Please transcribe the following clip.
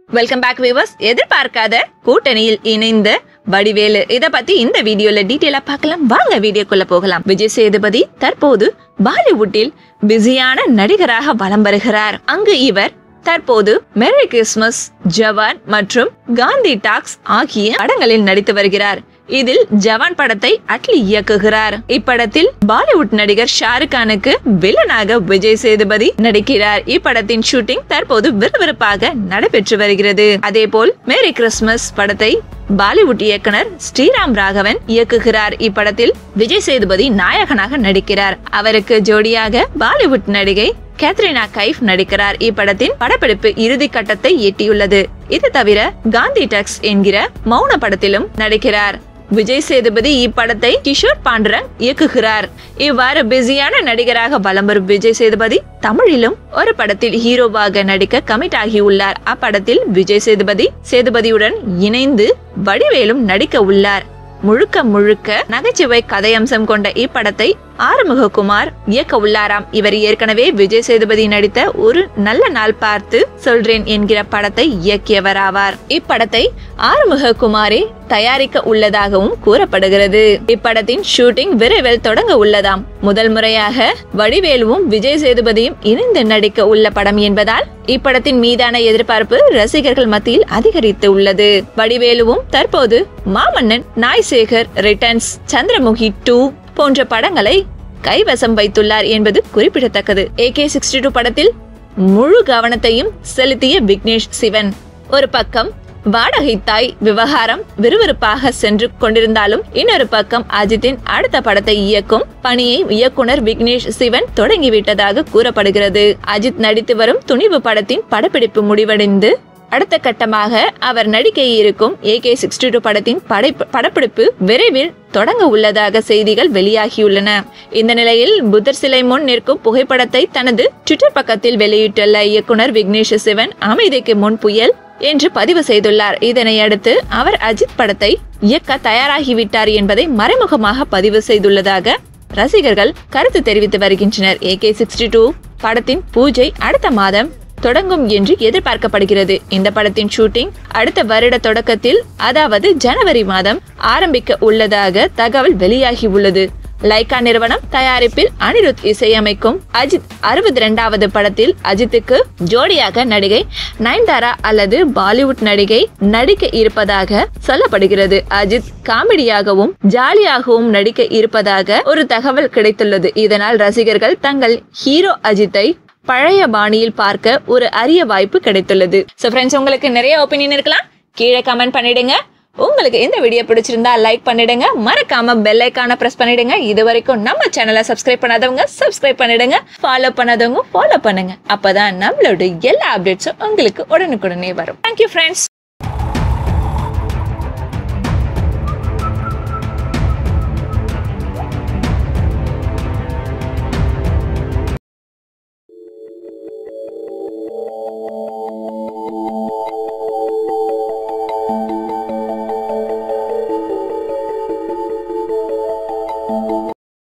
welcome back viewers எதிர்பார்க்காத கூட்டணியில் இணைந்த வடிவேலு இத பத்தி இந்த வீடியோல டீட்டெயிலா பார்க்கலாம் வாங்க வீடியோக்குள்ள போகலாம் விஜய் சேதுபதி தற்போது பாலிவுட்டில் பிஸியான நடிகராக வலம் வருகிறார் அங்கு இவர் தற்போது மேரி கிறிஸ்மஸ் ஜவான் மற்றும் காந்தி டாக்ஸ் ஆகிய படங்களில் நடித்து வருகிறார் இதில் ஜவான் படத்தை அட்லி இயக்குகிறார் இப்படத்தில் பாலிவுட் நடிகர் ஷாருக் கானுக்கு வில்லனாக விஜய் சேதுபதி நடிக்கிறார் இப்படத்தின் ஷூட்டிங் தற்போது விறுவிறுப்பாக நடைபெற்று வருகிறது அதேபோல் மேரி கிறிஸ்மஸ் படத்தை பாலிவுட் இயக்குனர் ஸ்ரீராம் ராகவன் இயக்குகிறார் இப்படத்தில் விஜய் சேதுபதி நாயகனாக நடிக்கிறார் அவருக்கு ஜோடியாக பாலிவுட் நடிகை கேத்ரினா கைஃப் நடிக்கிறார் இப்படத்தின் படப்பிடிப்பு இறுதி கட்டத்தை எட்டியுள்ளது இது தவிர காந்தி டக்ஸ் என்கிற மௌன படத்திலும் நடிக்கிறார் விஜய் சேதுபதி இப்படத்தை கிஷோர் பாண்டரங் இயக்குகிறார் இவ்வாறு பிஸியான நடிகராக வலம் வரும் விஜய் சேதுபதி தமிழிலும் ஒரு படத்தில் ஹீரோவாக நடிக்க கமிட் ஆகியுள்ளார் அப்படத்தில் விஜய் சேதுபதி சேதுபதியுடன் இணைந்து வடிவேலும் நடிக்க உள்ளார் முழுக்க முழுக்க நகைச்சுவை கதையம்சம் கொண்ட இப்படத்தை ஆறுமுககுமார் இயக்க உள்ளாராம் இவர் ஏற்கனவே விஜய் சேதுபதி நடித்த ஒரு நல்ல நாள் பார்த்து சொல்றேன் என்கிற படத்தை இயக்கியவர் ஆவார் இப்படத்தை ஆறுமுககுமாரே தயாரிக்க உள்ளதாகவும் கூறப்படுகிறது இப்படத்தின் ஷூட்டிங் விரைவில் தொடங்க உள்ளதாம் முதல் முறையாக வடிவேலுவும் விஜய் சேதுபதியும் இணைந்து நடிக்க உள்ள படம் என்பதால் இப்படத்தின் மீதான எதிர்பார்ப்பு ரசிகர்கள் மத்தியில் அதிகரித்து உள்ளது வடிவேலுவும் தற்போது மாமன்னன் நாய்சேகர் ரிட்டர்ன்ஸ் சந்திரமுகி டூ போன்ற படங்களை கைவசம் வைத்துள்ளார் என்பது குறிப்பிடத்தக்கது ஏகே சிக்ஸ்டி டூ படத்தில் முழு கவனத்தையும் செலுத்திய விக்னேஷ் சிவன் ஒரு பக்கம் வாடகை தாய் விவகாரம் விறுவிறுப்பாக சென்று கொண்டிருந்தாலும் இன்னொரு பக்கம் அஜித்தின் அடுத்த படத்தை இயக்கும் பணியை இயக்குனர் விக்னேஷ் சிவன் தொடங்கிவிட்டதாக கூறப்படுகிறது அஜித் நடித்து வரும் துணிவு படத்தின் படப்பிடிப்பு முடிவடைந்து அடுத்த கட்டமாக அவர் நடிக்க இருக்கும் ஏகே சிக்ஸ்டி டூ படத்தின் படைப்பு படப்பிடிப்பு விரைவில் தொடங்க உள்ளதாக செய்திகள் வெளியாகியுள்ளன இந்த நிலையில் புத்தர் சிலை முன் நிற்கும் புகைப்படத்தை தனது ட்விட்டர் பக்கத்தில் வெளியிட்டுள்ள இயக்குனர் விக்னேஷ் சிவன் அமைதிக்கு முன் புயல் என்று பதிவு செய்துள்ளார் இதனை அடுத்து அவர் அஜித் படத்தை இயக்க தயாராகிவிட்டார் என்பதை மறைமுகமாக பதிவு செய்துள்ளதாக ரசிகர்கள் கருத்து தெரிவித்து வருகின்றனர் ஏகே சிக்ஸ்டி டூ படத்தின் பூஜை அடுத்த மாதம் தொடங்கும் என்று எதிர்பார்க்கப்படுகிறது இந்த படத்தின் ஷூட்டிங் அடுத்த வருட தொடக்கத்தில் அதாவது ஜனவரி மாதம் ஆரம்பிக்க உள்ளதாக தகவல் வெளியாகி உள்ளது லைகா நிறுவனம் தயாரிப்பில் அனிருத் இசையமைக்கும் அஜித் அறுபத்தி இரண்டாவது படத்தில் அஜித்துக்கு ஜோடியாக நடிகை நயன்தாரா அல்லது பாலிவுட் நடிகை நடிக்க இருப்பதாக சொல்லப்படுகிறது அஜித் காமெடியாகவும் ஜாலியாகவும் நடிக்க இருப்பதாக ஒரு தகவல் கிடைத்துள்ளது இதனால் ரசிகர்கள் தங்கள் ஹீரோ அஜித்தை பழைய பாணியில் பார்க்க ஒரு அரிய வாய்ப்பு கிடைத்துள்ளது சோ ஃப்ரெண்ட்ஸ் உங்களுக்கு நிறைய ஒப்பீனியன் இருக்கலாம் கீழே கமெண்ட் பண்ணிடுங்க உங்களுக்கு இந்த வீடியோ பிடிச்சிருந்தா லைக் பண்ணிடுங்க மறக்காம பெல் ஐக்கான பிரஸ் பண்ணிடுங்க இது வரைக்கும் நம்ம சேனலை சப்ஸ்கிரைப் பண்ணாதவங்க சப்ஸ்கிரைப் பண்ணிடுங்க ஃபாலோ பண்ணாதவங்க ஃபாலோ பண்ணுங்க அப்பதான் நம்மளோட எல்லா அப்டேட்ஸும் உங்களுக்கு உடனுக்குடனே வரும் தேங்க்யூ ஃப்ரெண்ட்ஸ்